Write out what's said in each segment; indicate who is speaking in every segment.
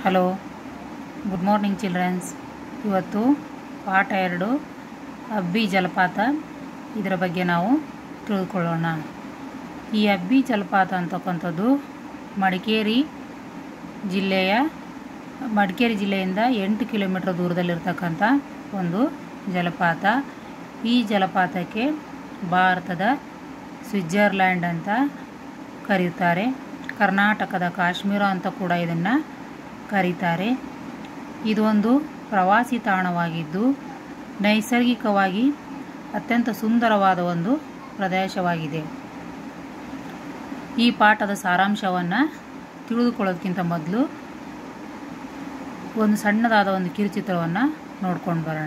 Speaker 1: hello good morning children's ಇವತ್ತು ಪಾಠ ಎರಡು ಅಬ್ಬಿ ಜಲಪಾತ ಇದರ ಬಗ್ಗೆ ನಾವು ತಿಳಿದುಕೊಳ್ಳೋಣ ಈ ಅಬ್ಬಿ ಜಲಪಾತ ಅಂತಕ್ಕಂಥದ್ದು ಮಡಿಕೇರಿ ಜಿಲ್ಲೆಯ ಮಡಿಕೇರಿ ಜಿಲ್ಲೆಯಿಂದ ಎಂಟು ಕಿಲೋಮೀಟರ್ ದೂರದಲ್ಲಿರ್ತಕ್ಕಂಥ ಒಂದು ಜಲಪಾತ ಈ ಜಲಪಾತಕ್ಕೆ ಭಾರತದ ಸ್ವಿಟ್ಜರ್ಲ್ಯಾಂಡ್ ಅಂತ ಕರೆಯುತ್ತಾರೆ ಕರ್ನಾಟಕದ ಕಾಶ್ಮೀರ ಅಂತ ಕೂಡ ಇದನ್ನು ಕರೀತಾರೆ ಇದೊಂದು ಪ್ರವಾಸಿ ತಾಣವಾಗಿದ್ದು ನೈಸರ್ಗಿಕವಾಗಿ ಅತ್ಯಂತ ಸುಂದರವಾದ ಒಂದು ಪ್ರದೇಶವಾಗಿದೆ ಈ ಪಾಠದ ಸಾರಾಂಶವನ್ನು ತಿಳಿದುಕೊಳ್ಳೋದಕ್ಕಿಂತ ಮೊದಲು ಒಂದು ಸಣ್ಣದಾದ ಒಂದು ಕಿರುಚಿತ್ರವನ್ನು ನೋಡ್ಕೊಂಡು ಬರೋಣ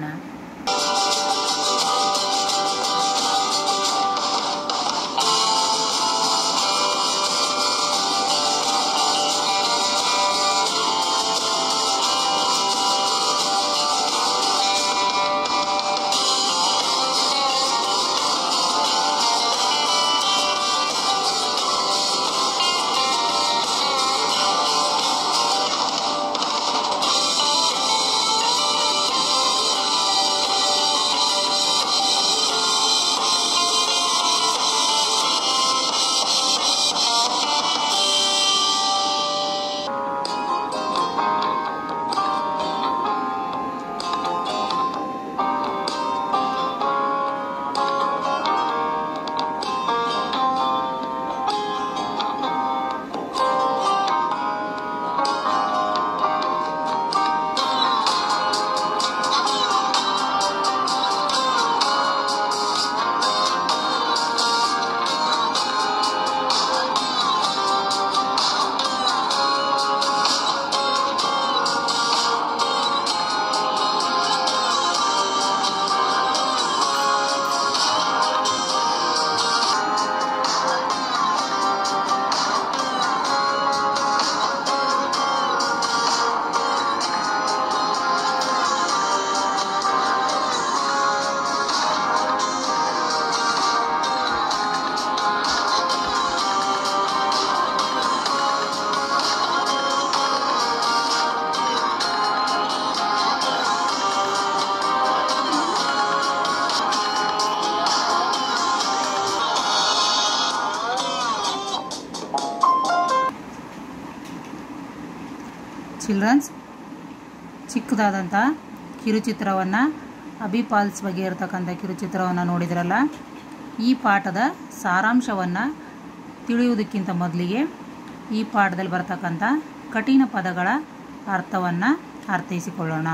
Speaker 1: ಚಿಲ್ಡ್ರನ್ಸ್ ಚಿಕ್ಕದಾದಂಥ ಕಿರುಚಿತ್ರವನ್ನು ಅಬಿ ಫಾಲ್ಸ್ ಬಗ್ಗೆ ಇರತಕ್ಕಂಥ ಕಿರುಚಿತ್ರವನ್ನು ನೋಡಿದ್ರಲ್ಲ ಈ ಪಾಠದ ಸಾರಾಂಶವನ್ನು ತಿಳಿಯುವುದಕ್ಕಿಂತ ಮೊದಲಿಗೆ ಈ ಪಾಠದಲ್ಲಿ ಬರ್ತಕ್ಕಂಥ ಕಠಿಣ ಪದಗಳ ಅರ್ಥವನ್ನು ಅರ್ಥೈಸಿಕೊಳ್ಳೋಣ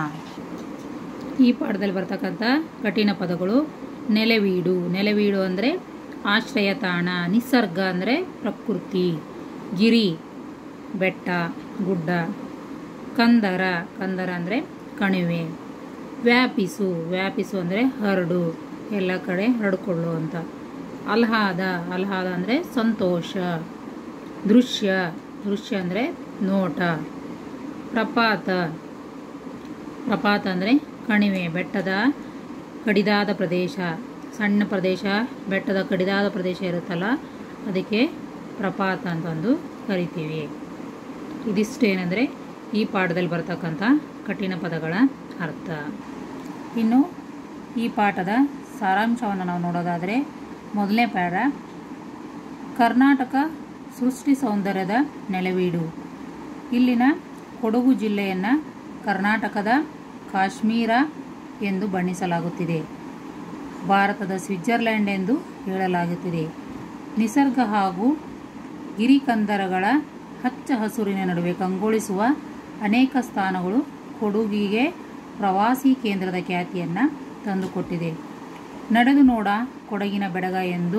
Speaker 1: ಈ ಪಾಠದಲ್ಲಿ ಬರ್ತಕ್ಕಂಥ ಕಠಿಣ ಪದಗಳು ನೆಲೆವೀಡು ನೆಲೆವೀಡು ಅಂದರೆ ಆಶ್ರಯ ತಾಣ ನಿಸರ್ಗ ಅಂದರೆ ಪ್ರಕೃತಿ ಗಿರಿ ಬೆಟ್ಟ ಗುಡ್ಡ ಕಂದರ ಕಂದರ ಅಂದರೆ ಕಣಿವೆ ವ್ಯಾಪಿಸು ವ್ಯಾಪಿಸು ಅಂದರೆ ಹರಡು ಎಲ್ಲ ಕಡೆ ಹರಡಿಕೊಳ್ಳುವಂಥ ಆಹ್ಲಾದ ಆಹ್ಲಾದ ಅಂದರೆ ಸಂತೋಷ ದೃಶ್ಯ ದೃಶ್ಯ ಅಂದರೆ ನೋಟ ಪ್ರಪಾತ ಪ್ರಪಾತ ಅಂದರೆ ಕಣಿವೆ ಬೆಟ್ಟದ ಕಡಿದಾದ ಪ್ರದೇಶ ಸಣ್ಣ ಪ್ರದೇಶ ಬೆಟ್ಟದ ಕಡಿದಾದ ಪ್ರದೇಶ ಇರುತ್ತಲ್ಲ ಅದಕ್ಕೆ ಪ್ರಪಾತ ಅಂತಂದು ಕರಿತೀವಿ ಇದಿಷ್ಟೇನೆಂದರೆ ಈ ಪಾಠದಲ್ಲಿ ಬರ್ತಕ್ಕಂಥ ಕಠಿಣ ಪದಗಳ ಅರ್ಥ ಇನ್ನು ಈ ಪಾಠದ ಸಾರಾಂಶವನ್ನು ನಾವು ನೋಡೋದಾದರೆ ಮೊದಲನೇ ಪ್ಯಾರ ಕರ್ನಾಟಕ ಸೃಷ್ಟಿ ಸೌಂದರ್ಯದ ನೆಲೆವೀಡು ಇಲ್ಲಿನ ಕೊಡಗು ಜಿಲ್ಲೆಯನ್ನು ಕರ್ನಾಟಕದ ಕಾಶ್ಮೀರ ಎಂದು ಬಣ್ಣಿಸಲಾಗುತ್ತಿದೆ ಭಾರತದ ಸ್ವಿಟ್ಜರ್ಲ್ಯಾಂಡ್ ಎಂದು ಹೇಳಲಾಗುತ್ತಿದೆ ನಿಸರ್ಗ ಹಾಗೂ ಗಿರಿಕಂದರಗಳ ಹಚ್ಚ ಹಸುರಿನ ನಡುವೆ ಕಂಗೊಳಿಸುವ ಅನೇಕ ಸ್ಥಾನಗಳು ಕೊಡಗಿಗೆ ಪ್ರವಾಸಿ ಕೇಂದ್ರದ ಖ್ಯಾತಿಯನ್ನು ತಂದುಕೊಟ್ಟಿದೆ ನಡೆದು ನೋಡ ಕೊಡಗಿನ ಬೆಡಗ ಎಂದು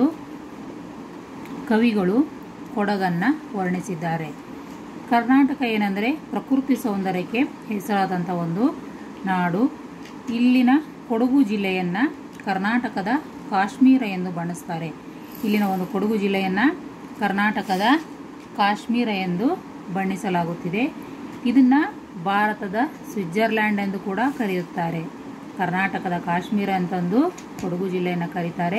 Speaker 1: ಕವಿಗಳು ಕೊಡಗನ್ನು ವರ್ಣಿಸಿದ್ದಾರೆ ಕರ್ನಾಟಕ ಏನೆಂದರೆ ಪ್ರಕೃತಿ ಸೌಂದರ್ಯಕ್ಕೆ ಹೆಸರಾದಂಥ ಒಂದು ನಾಡು ಇಲ್ಲಿನ ಕೊಡಗು ಜಿಲ್ಲೆಯನ್ನು ಕರ್ನಾಟಕದ ಕಾಶ್ಮೀರ ಎಂದು ಬಣ್ಣಿಸ್ತಾರೆ ಇಲ್ಲಿನ ಒಂದು ಕೊಡಗು ಜಿಲ್ಲೆಯನ್ನು ಕರ್ನಾಟಕದ ಕಾಶ್ಮೀರ ಎಂದು ಬಣ್ಣಿಸಲಾಗುತ್ತಿದೆ ಇದನ್ನು ಭಾರತದ ಸ್ವಿಟ್ಜರ್ಲ್ಯಾಂಡ್ ಎಂದು ಕೂಡ ಕರೆಯುತ್ತಾರೆ ಕರ್ನಾಟಕದ ಕಾಶ್ಮೀರ ಅಂತಂದು ಕೊಡಗು ಜಿಲ್ಲೆಯನ್ನು ಕರೀತಾರೆ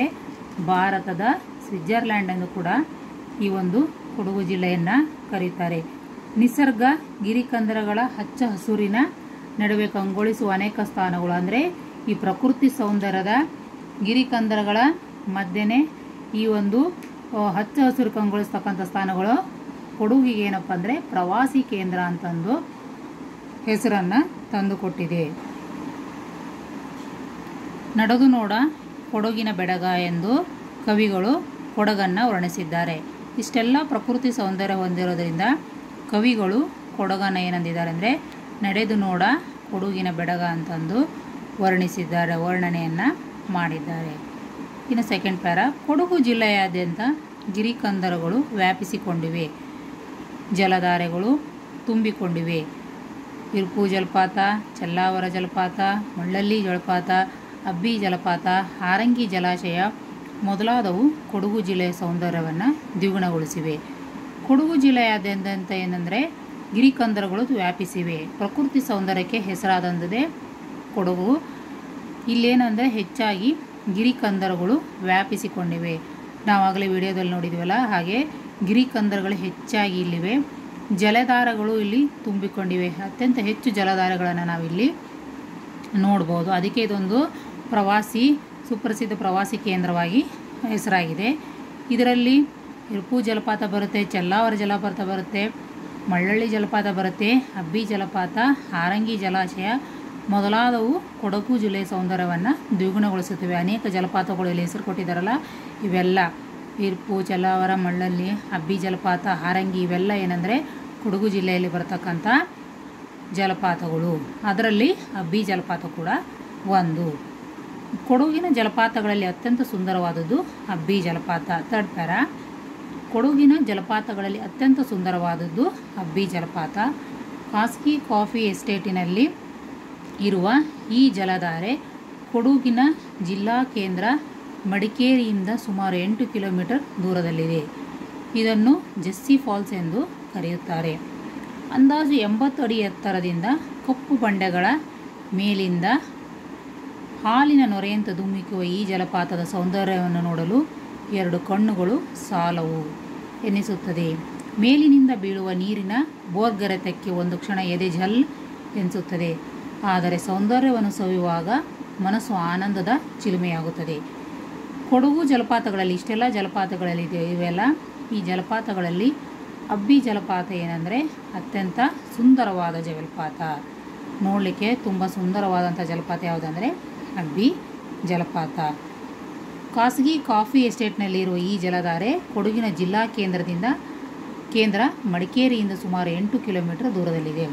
Speaker 1: ಭಾರತದ ಸ್ವಿಟ್ಜರ್ಲ್ಯಾಂಡ್ ಎಂದು ಕೂಡ ಈ ಒಂದು ಕೊಡಗು ಜಿಲ್ಲೆಯನ್ನು ಕರೀತಾರೆ ನಿಸರ್ಗ ಗಿರಿಕಂದರಗಳ ಹಚ್ಚ ಹಸುರಿನ ನಡುವೆ ಕಂಗೊಳಿಸುವ ಅನೇಕ ಸ್ಥಾನಗಳು ಅಂದರೆ ಈ ಪ್ರಕೃತಿ ಸೌಂದರ್ಯದ ಗಿರಿಕಂದರಗಳ ಮಧ್ಯೆ ಈ ಒಂದು ಆ, ಹಚ್ಚ ಹಸಿರು ಕಂಗೊಳಿಸ್ತಕ್ಕಂಥ ಸ್ಥಾನಗಳು ಕೊಡಗಿಗೆ ಏನಪ್ಪ ಅಂದರೆ ಪ್ರವಾಸಿ ಕೇಂದ್ರ ಅಂತಂದು ಹೆಸರನ್ನು ತಂದುಕೊಟ್ಟಿದೆ ನಡೆದು ನೋಡ ಕೊಡಗಿನ ಬೆಡಗ ಎಂದು ಕವಿಗಳು ಕೊಡಗನ್ನು ವರ್ಣಿಸಿದ್ದಾರೆ ಇಷ್ಟೆಲ್ಲ ಪ್ರಕೃತಿ ಸೌಂದರ್ಯ ಹೊಂದಿರೋದ್ರಿಂದ ಕವಿಗಳು ಕೊಡಗನ್ನು ಏನಂದಿದ್ದಾರೆ ಅಂದರೆ ನಡೆದು ನೋಡ ಕೊಡಗಿನ ಬೆಡಗ ಅಂತಂದು ವರ್ಣಿಸಿದ್ದಾರೆ ವರ್ಣನೆಯನ್ನು ಮಾಡಿದ್ದಾರೆ ಇನ್ನು ಸೆಕೆಂಡ್ ಪ್ಯಾರ ಕೊಡಗು ಜಿಲ್ಲೆಯಾದ್ಯಂತ ಗಿರಿಕಂದರಗಳು ವ್ಯಾಪಿಸಿಕೊಂಡಿವೆ ಜಲಧಾರೆಗಳು ತುಂಬಿಕೊಂಡಿವೆ ಇರ್ಪು ಜಲಪಾತ ಚಲ್ಲಾವರ ಜಲಪಾತ ಮಳ್ಳಳ್ಳಿ ಜಲಪಾತ ಅಬ್ಬಿ ಜಲಪಾತ ಹಾರಂಗಿ ಜಲಾಶಯ ಮೊದಲಾದವು ಕೊಡಗು ಜಿಲ್ಲೆಯ ಸೌಂದರ್ಯವನ್ನು ದ್ವಿಗುಣಗೊಳಿಸಿವೆ ಕೊಡಗು ಜಿಲ್ಲೆಯಾದ್ಯಂತ ಏನಂದರೆ ಗಿರಿಕಂದರಗಳು ವ್ಯಾಪಿಸಿವೆ ಪ್ರಕೃತಿ ಸೌಂದರ್ಯಕ್ಕೆ ಹೆಸರಾದಂಥದ್ದೇ ಕೊಡಗು ಇಲ್ಲೇನಂದರೆ ಹೆಚ್ಚಾಗಿ ಗಿರಿಕಂದರಗಳು ವ್ಯಾಪಿಸಿಕೊಂಡಿವೆ ನಾವಾಗಲೇ ವಿಡಿಯೋದಲ್ಲಿ ನೋಡಿದ್ವಲ್ಲ ಹಾಗೆ ಗಿರಿಕಂದರಗಳು ಹೆಚ್ಚಾಗಿ ಇಲ್ಲಿವೆ ಜಲಧಾರಗಳು ಇಲ್ಲಿ ತುಂಬಿಕೊಂಡಿವೆ ಅತ್ಯಂತ ಹೆಚ್ಚು ಜಲಧಾರಗಳನ್ನು ನಾವಿಲ್ಲಿ ನೋಡ್ಬೋದು ಅದಕ್ಕೆ ಇದೊಂದು ಪ್ರವಾಸಿ ಸುಪ್ರಸಿದ್ಧ ಪ್ರವಾಸಿ ಕೇಂದ್ರವಾಗಿ ಹೆಸರಾಗಿದೆ ಇದರಲ್ಲಿ ಇರ್ಪು ಜಲಪಾತ ಬರುತ್ತೆ ಚೆಲ್ಲಾವರ ಜಲಪಾತ ಬರುತ್ತೆ ಮಳ್ಳಳ್ಳಿ ಜಲಪಾತ ಬರುತ್ತೆ ಅಬ್ಬಿ ಜಲಪಾತ ಹಾರಂಗಿ ಜಲಾಶಯ ಮೊದಲಾದವು ಕೊಡಗು ಜಿಲ್ಲೆಯ ಸೌಂದರ್ಯವನ್ನು ದ್ವಿಗುಣಗೊಳಿಸುತ್ತವೆ ಅನೇಕ ಜಲಪಾತಗಳು ಇಲ್ಲಿ ಹೆಸರು ಕೊಟ್ಟಿದ್ದಾರಲ್ಲ ಇವೆಲ್ಲ ಇರ್ಪು ಚೆಲ್ಲಾವರ ಮಳ್ಳಳ್ಳಿ ಅಬ್ಬಿ ಜಲಪಾತ ಹಾರಂಗಿ ಇವೆಲ್ಲ ಏನಂದರೆ ಕೊಡಗು ಜಿಲ್ಲೆಯಲ್ಲಿ ಬರತಕ್ಕಂಥ ಜಲಪಾತಗಳು ಅದರಲ್ಲಿ ಅಬ್ಬಿ ಜಲಪಾತ ಕೂಡ ಒಂದು ಕೊಡಗಿನ ಜಲಪಾತಗಳಲ್ಲಿ ಅತ್ಯಂತ ಸುಂದರವಾದದ್ದು ಅಬ್ಬಿ ಜಲಪಾತ ಥರ್ಡ್ ಪ್ಯಾರ ಕೊಡಗಿನ ಜಲಪಾತಗಳಲ್ಲಿ ಅತ್ಯಂತ ಸುಂದರವಾದದ್ದು ಅಬ್ಬಿ ಜಲಪಾತ ಖಾಸಗಿ ಕಾಫಿ ಎಸ್ಟೇಟಿನಲ್ಲಿ ಇರುವ ಈ ಜಲಧಾರೆ ಕೊಡಗಿನ ಜಿಲ್ಲಾ ಕೇಂದ್ರ ಮಡಿಕೇರಿಯಿಂದ ಸುಮಾರು ಎಂಟು ಕಿಲೋಮೀಟರ್ ದೂರದಲ್ಲಿದೆ ಇದನ್ನು ಜೆಸ್ಸಿ ಫಾಲ್ಸ್ ಎಂದು ಕರೆಯುತ್ತಾರೆ ಅಂದಾಜು ಎಂಬತ್ತು ಅಡಿ ಎತ್ತರದಿಂದ ಕಪ್ಪು ಬಂಡೆಗಳ ಮೇಲಿಂದ ಹಾಲಿನ ನೊರೆಯಂತೆ ಧುಮ್ಮಿಕ್ಕುವ ಈ ಜಲಪಾತದ ಸೌಂದರ್ಯವನ್ನು ನೋಡಲು ಎರಡು ಕಣ್ಣುಗಳು ಸಾಲವು ಎನ್ನಿಸುತ್ತದೆ ಮೇಲಿನಿಂದ ಬೀಳುವ ನೀರಿನ ಬೋರ್ಗರೆತಕ್ಕೆ ಒಂದು ಕ್ಷಣ ಎದೆ ಝಲ್ ಎನಿಸುತ್ತದೆ ಆದರೆ ಸೌಂದರ್ಯವನ್ನು ಸವಿಯುವಾಗ ಮನಸ್ಸು ಆನಂದದ ಚಿಲುಮೆಯಾಗುತ್ತದೆ ಕೊಡಗು ಜಲಪಾತಗಳಲ್ಲಿ ಇಷ್ಟೆಲ್ಲ ಜಲಪಾತಗಳಲ್ಲಿ ಇದೆ ಇವೆಲ್ಲ ಈ ಜಲಪಾತಗಳಲ್ಲಿ ಅಬ್ಬಿ ಜಲಪಾತ ಏನಂದರೆ ಅತ್ಯಂತ ಸುಂದರವಾದ ಜಲಪಾತ ನೋಡಲಿಕ್ಕೆ ತುಂಬ ಸುಂದರವಾದಂಥ ಜಲಪಾತ ಯಾವುದಂದರೆ ಅಬ್ಬಿ ಜಲಪಾತ ಖಾಸಗಿ ಕಾಫಿ ಎಸ್ಟೇಟ್ನಲ್ಲಿರುವ ಈ ಜಲಧಾರೆ ಕೊಡಗಿನ ಜಿಲ್ಲಾ ಕೇಂದ್ರದಿಂದ ಕೇಂದ್ರ ಮಡಿಕೇರಿಯಿಂದ ಸುಮಾರು ಎಂಟು ಕಿಲೋಮೀಟರ್ ದೂರದಲ್ಲಿದೆ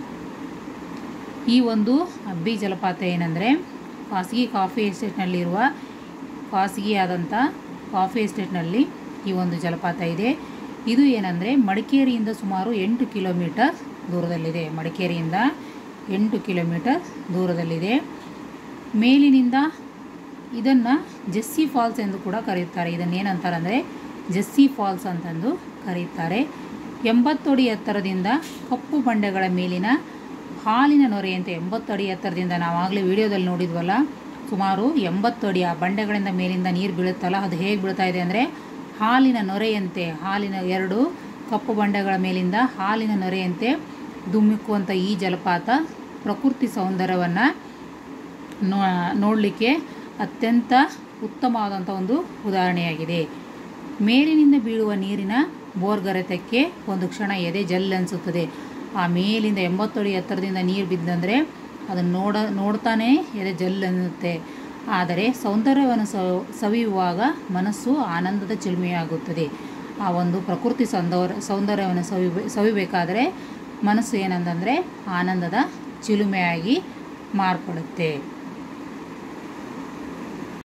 Speaker 1: ಈ ಒಂದು ಅಬ್ಬಿ ಜಲಪಾತ ಏನಂದರೆ ಖಾಸಗಿ ಕಾಫಿ ಎಸ್ಟೇಟ್ನಲ್ಲಿರುವ ಖಾಸಗಿಯಾದಂಥ ಕಾಫಿ ಎಸ್ಟೇಟ್ನಲ್ಲಿ ಈ ಒಂದು ಜಲಪಾತ ಇದೆ ಇದು ಏನಂದರೆ ಮಡಿಕೇರಿಯಿಂದ ಸುಮಾರು ಎಂಟು ಕಿಲೋಮೀಟರ್ ದೂರದಲ್ಲಿದೆ ಮಡಿಕೇರಿಯಿಂದ ಎಂಟು ಕಿಲೋಮೀಟರ್ ದೂರದಲ್ಲಿದೆ ಮೇಲಿನಿಂದ ಇದನ್ನು ಜೆಸ್ಸಿ ಫಾಲ್ಸ್ ಎಂದು ಕೂಡ ಕರೆಯುತ್ತಾರೆ ಇದನ್ನು ಏನಂತಾರೆ ಅಂದರೆ ಜೆಸ್ಸಿ ಫಾಲ್ಸ್ ಅಂತಂದು ಕರೆಯುತ್ತಾರೆ ಎಂಬತ್ತು ಅಡಿ ಎತ್ತರದಿಂದ ಕಪ್ಪು ಬಂಡೆಗಳ ಮೇಲಿನ ಹಾಲಿನ ನೊರೆಯಂತೆ ಎಂಬತ್ತು ಅಡಿ ಎತ್ತರದಿಂದ ನಾವಾಗಲೇ ವಿಡಿಯೋದಲ್ಲಿ ನೋಡಿದ್ವಲ್ಲ ಸುಮಾರು ಎಂಬತ್ತು ಅಡಿ ಆ ಬಂಡೆಗಳಿಂದ ಮೇಲಿಂದ ನೀರು ಬೀಳುತ್ತಲ್ಲ ಅದು ಹೇಗೆ ಬೀಳ್ತಾ ಇದೆ ಅಂದರೆ ಹಾಲಿನ ನೊರೆಯಂತೆ ಹಾಲಿನ ಎರಡು ಕಪ್ಪು ಬಂಡೆಗಳ ಮೇಲಿಂದ ಹಾಲಿನ ನೊರೆಯಂತೆ ಧುಮ್ಮಿಕ್ಕುವಂಥ ಈ ಜಲಪಾತ ಪ್ರಕೃತಿ ಸೌಂದರ್ಯವನ್ನು ನೋ ನೋಡಲಿಕ್ಕೆ ಅತ್ಯಂತ ಉತ್ತಮವಾದಂಥ ಒಂದು ಉದಾಹರಣೆಯಾಗಿದೆ ಮೇಲಿನಿಂದ ಬೀಳುವ ನೀರಿನ ಬೋರ್ಗರೆತಕ್ಕೆ ಒಂದು ಕ್ಷಣ ಎದೆ ಜಲ್ ಅನಿಸುತ್ತದೆ ಆ ಮೇಲಿಂದ ಎಂಬತ್ತು ಅಡಿ ಎತ್ತರದಿಂದ ನೀರು ಬಿದ್ದಂದರೆ ಅದನ್ನು ನೋಡ ನೋಡ್ತಾನೇ ಎದೆ ಜಲ್ ಅನ್ನುತ್ತೆ ಆದರೆ ಸೌಂದರ್ಯವನ್ನು ಸವಿಯುವಾಗ ಮನಸ್ಸು ಆನಂದದ ಚಿಲುಮೆಯಾಗುತ್ತದೆ ಆ ಒಂದು ಪ್ರಕೃತಿ ಸೌಂದರ್ಯ ಸೌಂದರ್ಯವನ್ನು ಸವಿ ಸವಿಬೇಕಾದರೆ ಮನಸ್ಸು ಏನಂತಂದರೆ ಆನಂದದ ಚಿಲುಮೆಯಾಗಿ ಮಾರ್ಪಡುತ್ತೆ